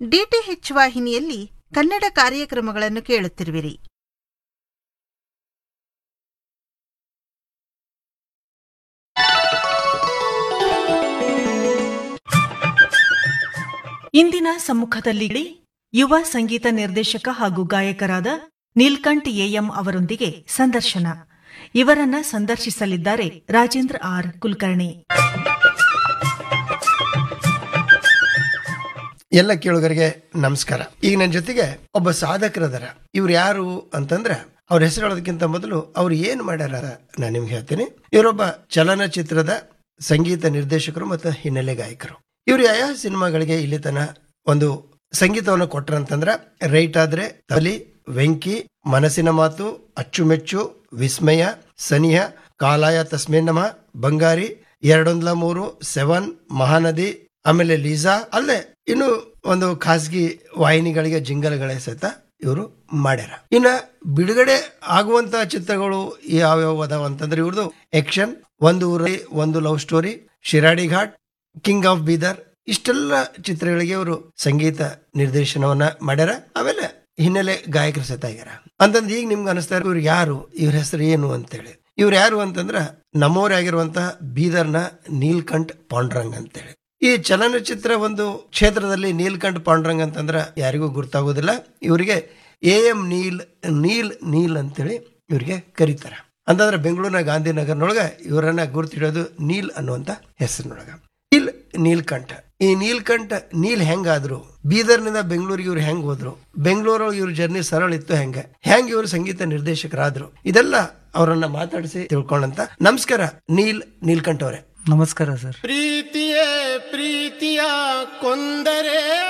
DTH ವಾಹಿನಿಯಲ್ಲಿ ಕನ್ನಡ ಕಾರ್ಯಕ್ರಮಗಳನ್ನು ಕೇಳುತ್ತಿರುವಿರಿ ಇಂದಿನ ಸಮ್ಮುಖದಲ್ಲಿ ಯುವ ಸಂಗೀತ ನಿರ್ದೇಶಕ ಹಾಗೂ ಗಾಯಕರಾದ ನೀಲ್ಕಂಠ್ ಎಎಂ ಅವರೊಂದಿಗೆ ಸಂದರ್ಶನ ಇವರನ್ನ ಸಂದರ್ಶಿಸಲಿದ್ದಾರೆ ರಾಜೇಂದ್ರ ಆರ್ ಕುಲಕರ್ಣಿ ಎಲ್ಲ ಕೇಳುಗರಿಗೆ ನಮಸ್ಕಾರ ಈಗ ನನ್ನ ಜೊತೆಗೆ ಒಬ್ಬ ಸಾಧಕರದಾರ ಇವ್ರು ಯಾರು ಅಂತಂದ್ರ ಅವ್ರ ಹೆಸರು ಹೇಳೋದಕ್ಕಿಂತ ಮೊದಲು ಅವ್ರು ಏನ್ ಮಾಡ್ಯಾರ ನಾನು ನಿಮ್ಗೆ ಹೇಳ್ತೀನಿ ಇವರೊಬ್ಬ ಚಲನಚಿತ್ರದ ಸಂಗೀತ ನಿರ್ದೇಶಕರು ಮತ್ತು ಹಿನ್ನೆಲೆ ಗಾಯಕರು ಇವ್ರು ಯಾವ ಸಿನಿಮಾಗಳಿಗೆ ಇಲ್ಲಿ ತನ ಒಂದು ಸಂಗೀತವನ್ನು ಕೊಟ್ರಂತಂದ್ರ ರೈಟ್ ಆದ್ರೆ ತಲಿ ವೆಂಕಿ ಮನಸ್ಸಿನ ಮಾತು ಅಚ್ಚುಮೆಚ್ಚು ವಿಸ್ಮಯ ಸನಿಹ ಕಾಲಾಯ ತಸ್ಮೇ ನಮಃ ಬಂಗಾರಿ ಎರಡೊಂದ್ಲ ಮೂರು ಸೆವೆನ್ ಮಹಾನದಿ ಆಮೇಲೆ ಲೀಸಾ ಅಲ್ಲೇ ಇನ್ನು ಒಂದು ಖಾಸಗಿ ವಾಹಿನಿಗಳಿಗೆ ಜಿಂಗಲ್ಗಳ ಸಹಿತ ಇವರು ಮಾಡ್ಯಾರ ಇನ್ನ ಬಿಡುಗಡೆ ಆಗುವಂತ ಚಿತ್ರಗಳು ಯಾವ್ಯಾವ ಅದಾವ ಅಂತಂದ್ರೆ ಇವ್ರದ್ದು ಆಕ್ಷನ್ ಒಂದು ಊರಲ್ಲಿ ಒಂದು love story Shiradi Ghat king of Bidar ಇಷ್ಟೆಲ್ಲ ಚಿತ್ರಗಳಿಗೆ ಅವರು ಸಂಗೀತ ನಿರ್ದೇಶನವನ್ನ ಮಾಡ್ಯಾರ ಆಮೇಲೆ ಹಿನ್ನೆಲೆ ಗಾಯಕರು ಸಹಿತ ಆಗ್ಯಾರ ಅಂತಂದ್ರೆ ಈಗ ನಿಮ್ಗೆ ಅನಿಸ್ತಾ ಇರೋ ಇವ್ರು ಯಾರು ಇವ್ರ ಹೆಸರು ಏನು ಅಂತೇಳಿ ಇವ್ರು ಯಾರು ಅಂತಂದ್ರ ನಮ್ಮವರೇ ಆಗಿರುವಂತಹ ಬೀದರ್ನ ನೀಲ್ಕಂಠ್ ಪಾಂಡ್ರಂಗ್ ಅಂತೇಳಿ ಈ ಚಲನಚಿತ್ರ ಒಂದು ಕ್ಷೇತ್ರದಲ್ಲಿ ನೀಲ್ಕಂಠ್ ಪಾಂಡ್ರಂಗ್ ಅಂತಂದ್ರ ಯಾರಿಗೂ ಗುರ್ತಾಗೋದಿಲ್ಲ ಇವರಿಗೆ ಎ ಎಂ ನೀಲ್ ನೀಲ್ ನೀಲ್ ಅಂತೇಳಿ ಇವರಿಗೆ ಕರೀತಾರ ಅಂತಂದ್ರೆ ಬೆಂಗಳೂರಿನ ಗಾಂಧಿನಗರ್ನೊಳಗ ಇವರನ್ನ ಗುರ್ತಿಡೋದು ನೀಲ್ ಅನ್ನುವಂತ ಹೆಸರಿನೊಳಗ ನೀಲ್ ನೀಲ್ಕಂಠ ಈ ನೀಲ್ಕಂಠ ನೀಲ್ ಹೆಂಗಾದ್ರು ಬೀದರ್ನಿಂದ ಬೆಂಗಳೂರಿಗೆ ಇವ್ರು ಹೆಂಗ್ ಹೋದ್ರು ಬೆಂಗಳೂರೊಳಗೆ ಇವ್ರ ಜರ್ನಿ ಸರಳ ಇತ್ತು ಹೆಂಗ ಹೆಂಗ್ ಇವರು ಸಂಗೀತ ನಿರ್ದೇಶಕರಾದ್ರು ಇದೆಲ್ಲ ಅವರನ್ನ ಮಾತಾಡಿಸಿ ತಿಳ್ಕೊಂಡಂತ ನಮಸ್ಕಾರ ನೀಲ್ ನೀಲ್ಕಂಠ ಅವರೇ ನಮಸ್ಕಾರ ಸರ್ ಪ್ರೀತಿಯೇ ಪ್ರೀತಿಯ ಕೊಂದರೆ